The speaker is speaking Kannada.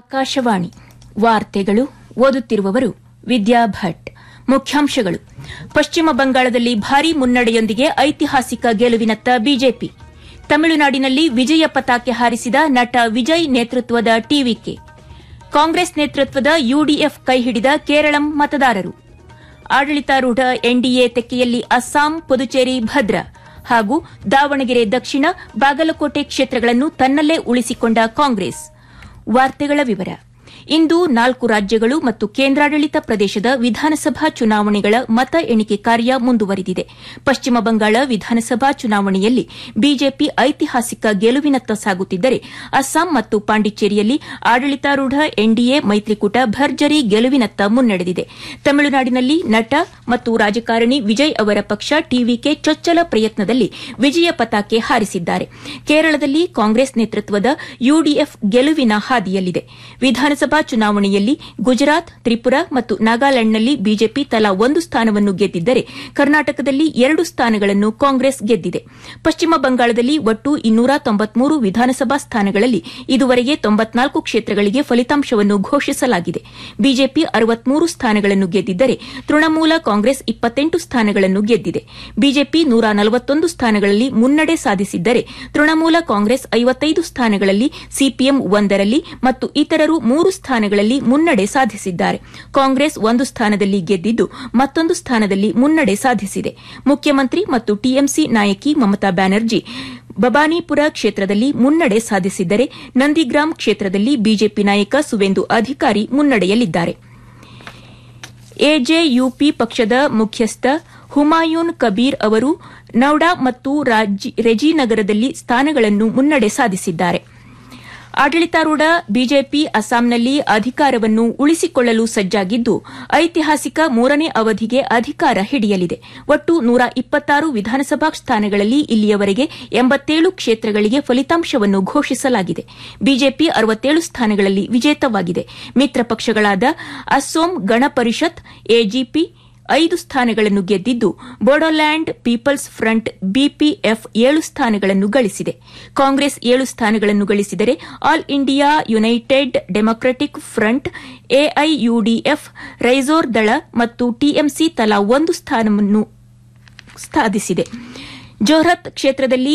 ಆಕಾಶವಾಣಿ ವಾರ್ತೆಗಳು ಓದುತ್ತಿರುವವರು ವಿದ್ಯಾ ಭಟ್ ಮುಖ್ಯಾಂಶಗಳು ಪಶ್ಚಿಮ ಬಂಗಾಳದಲ್ಲಿ ಭಾರೀ ಮುನ್ನಡೆಯೊಂದಿಗೆ ಐತಿಹಾಸಿಕ ಗೆಲುವಿನತ್ತ ಬಿಜೆಪಿ ತಮಿಳುನಾಡಿನಲ್ಲಿ ವಿಜಯ ಪತಾಕೆ ಹಾರಿಸಿದ ನಟ ವಿಜಯ್ ನೇತೃತ್ವದ ಟಿವಿಕೆ ಕಾಂಗ್ರೆಸ್ ನೇತೃತ್ವದ ಯುಡಿಎಫ್ ಕೈಹಿಡಿದ ಕೇರಳಂ ಮತದಾರರು ಆಡಳಿತಾರೂಢ ಎನ್ಡಿಎ ತೆಕ್ಕೆಯಲ್ಲಿ ಅಸ್ಸಾಂ ಪುದುಚೇರಿ ಭದ್ರ ಹಾಗೂ ದಾವಣಗೆರೆ ದಕ್ಷಿಣ ಬಾಗಲಕೋಟೆ ಕ್ಷೇತ್ರಗಳನ್ನು ತನ್ನಲ್ಲೇ ಉಳಿಸಿಕೊಂಡ ಕಾಂಗ್ರೆಸ್ ವಾರ್ತೆಗಳ ವಿವರ ಇಂದು ನಾಲ್ಕು ರಾಜ್ಯಗಳು ಮತ್ತು ಕೇಂದ್ರಾಡಳಿತ ಪ್ರದೇಶದ ವಿಧಾನಸಭಾ ಚುನಾವಣೆಗಳ ಮತ ಎಣಿಕೆ ಕಾರ್ಯ ಮುಂದುವರಿದಿದೆ ಪಶ್ಚಿಮ ಬಂಗಾಳ ವಿಧಾನಸಭಾ ಚುನಾವಣೆಯಲ್ಲಿ ಬಿಜೆಪಿ ಐತಿಹಾಸಿಕ ಗೆಲುವಿನತ್ತ ಸಾಗುತ್ತಿದ್ದರೆ ಅಸ್ಸಾಂ ಮತ್ತು ಪಾಂಡಿಚೇರಿಯಲ್ಲಿ ಆಡಳಿತಾರೂಢ ಎನ್ಡಿಎ ಮೈತ್ರಿಕೂಟ ಭರ್ಜರಿ ಗೆಲುವಿನತ್ತ ಮುನ್ನಡೆದಿದೆ ತಮಿಳುನಾಡಿನಲ್ಲಿ ನಟ ಮತ್ತು ರಾಜಕಾರಣಿ ವಿಜಯ್ ಅವರ ಪಕ್ಷ ಟಿವಿಕೆ ಚೊಚ್ಚಲ ಪ್ರಯತ್ನದಲ್ಲಿ ವಿಜಯ ಪತಾಕೆ ಹಾರಿಸಿದ್ದಾರೆ ಕೇರಳದಲ್ಲಿ ಕಾಂಗ್ರೆಸ್ ನೇತೃತ್ವದ ಯುಡಿಎಫ್ ಗೆಲುವಿನ ಹಾದಿಯಲ್ಲಿದೆ ವಿಧಾನಸಭಾ ಚುನಾವಣೆಯಲ್ಲಿ ಗುಜರಾತ್ ತ್ರಿಪುರಾ ಮತ್ತು ನಾಗಾಲ್ಯಾಂಡ್ನಲ್ಲಿ ಬಿಜೆಪಿ ತಲಾ ಒಂದು ಸ್ಥಾನವನ್ನು ಗೆದ್ದಿದ್ದರೆ ಕರ್ನಾಟಕದಲ್ಲಿ ಎರಡು ಸ್ಥಾನಗಳನ್ನು ಕಾಂಗ್ರೆಸ್ ಗೆದ್ದಿದೆ ಪಶ್ಚಿಮ ಬಂಗಾಳದಲ್ಲಿ ಒಟ್ಟು ಇನ್ನೂರ ತೊಂಬತ್ಮೂರು ವಿಧಾನಸಭಾ ಸ್ಥಾನಗಳಲ್ಲಿ ಇದುವರೆಗೆ ತೊಂಬತ್ನಾಲ್ಕು ಕ್ಷೇತ್ರಗಳಿಗೆ ಫಲಿತಾಂಶವನ್ನು ಘೋಷಿಸಲಾಗಿದೆ ಬಿಜೆಪಿ ಅರವತ್ಮೂರು ಸ್ಥಾನಗಳನ್ನು ಗೆದ್ದಿದ್ದರೆ ತೃಣಮೂಲ ಕಾಂಗ್ರೆಸ್ ಇಪ್ಪತ್ತೆಂಟು ಸ್ಥಾನಗಳನ್ನು ಗೆದ್ದಿದೆ ಬಿಜೆಪಿ ನೂರ ನಲವತ್ತೊಂದು ಸ್ಥಾನಗಳಲ್ಲಿ ಮುನ್ನಡೆ ಸಾಧಿಸಿದ್ದರೆ ತೃಣಮೂಲ ಕಾಂಗ್ರೆಸ್ ಐವತ್ತೈದು ಸ್ಥಾನಗಳಲ್ಲಿ ಸಿಪಿಎಂ ಒಂದರಲ್ಲಿ ಮತ್ತು ಇತರರು ಮೂರು ಸ್ಥಾನಗಳಲ್ಲಿ ಮುನ್ನಡೆ ಸಾಧಿಸಿದ್ದಾರೆ ಕಾಂಗ್ರೆಸ್ ಒಂದು ಸ್ಥಾನದಲ್ಲಿ ಗೆದ್ದಿದ್ದು ಮತ್ತೊಂದು ಸ್ಥಾನದಲ್ಲಿ ಮುನ್ನಡೆ ಸಾಧಿಸಿದೆ ಮುಖ್ಯಮಂತ್ರಿ ಮತ್ತು ಟಿಎಂಸಿ ನಾಯಕಿ ಮಮತಾ ಬ್ಯಾನರ್ಜಿ ಬಬಾನಿಪುರ ಕ್ಷೇತ್ರದಲ್ಲಿ ಮುನ್ನಡೆ ಸಾಧಿಸಿದ್ದರೆ ನಂದಿಗ್ರಾಮ್ ಕ್ಷೇತ್ರದಲ್ಲಿ ಬಿಜೆಪಿ ನಾಯಕ ಸುವೇಂದು ಅಧಿಕಾರಿ ಮುನ್ನಡೆಯಲ್ಲಿದ್ದಾರೆ ಎಜೆಯುಪಿ ಪಕ್ಷದ ಮುಖ್ಯಸ್ಥ ಹುಮಾಯೂನ್ ಕಬೀರ್ ಅವರು ನೌಡಾ ಮತ್ತು ರೆಜಿನಗರದಲ್ಲಿ ಸ್ಥಾನಗಳನ್ನು ಮುನ್ನಡೆ ಸಾಧಿಸಿದ್ದಾರೆ ಆಡಳಿತಾರೂಢ ಬಿಜೆಪಿ ಅಸ್ಸಾಂನಲ್ಲಿ ಅಧಿಕಾರವನ್ನು ಉಳಿಸಿಕೊಳ್ಳಲು ಸಜ್ಜಾಗಿದ್ದು ಐತಿಹಾಸಿಕ ಮೂರನೇ ಅವಧಿಗೆ ಅಧಿಕಾರ ಹಿಡಿಯಲಿದೆ ಒಟ್ಟು ನೂರ ಇಪ್ಪತ್ತಾರು ವಿಧಾನಸಭಾ ಸ್ಥಾನಗಳಲ್ಲಿ ಇಲ್ಲಿಯವರೆಗೆ ಎಂಬತ್ತೇಳು ಕ್ಷೇತ್ರಗಳಿಗೆ ಫಲಿತಾಂಶವನ್ನು ಘೋಷಿಸಲಾಗಿದೆ ಬಿಜೆಪಿ ಅರವತ್ತೇಳು ಸ್ಥಾನಗಳಲ್ಲಿ ವಿಜೇತವಾಗಿದೆ ಮಿತ್ರ ಪಕ್ಷಗಳಾದ ಅಸ್ಸೋಂ ಗಣ ಪರಿಷತ್ ಎಜಿಪಿ ಐದು ಸ್ಥಾನಗಳನ್ನು ಗೆದ್ದಿದ್ದು ಬೋಡೋಲ್ಯಾಂಡ್ ಪೀಪಲ್ಸ್ ಫ್ರಂಟ್ ಬಿಪಿಎಫ್ ಏಳು ಸ್ಥಾನಗಳನ್ನು ಗಳಿಸಿದೆ ಕಾಂಗ್ರೆಸ್ ಏಳು ಸ್ಥಾನಗಳನ್ನು ಗಳಿಸಿದರೆ All India United Democratic Front AIUDF Raijor Dal ಮತ್ತು ಟಿಎಂಸಿ ತಲಾ ಒಂದು ಸ್ಥಾನವನ್ನು ಸಾಧಿಸಿದೆ ಜೋರ್ಹತ್ ಕ್ಷೇತ್ರದಲ್ಲಿ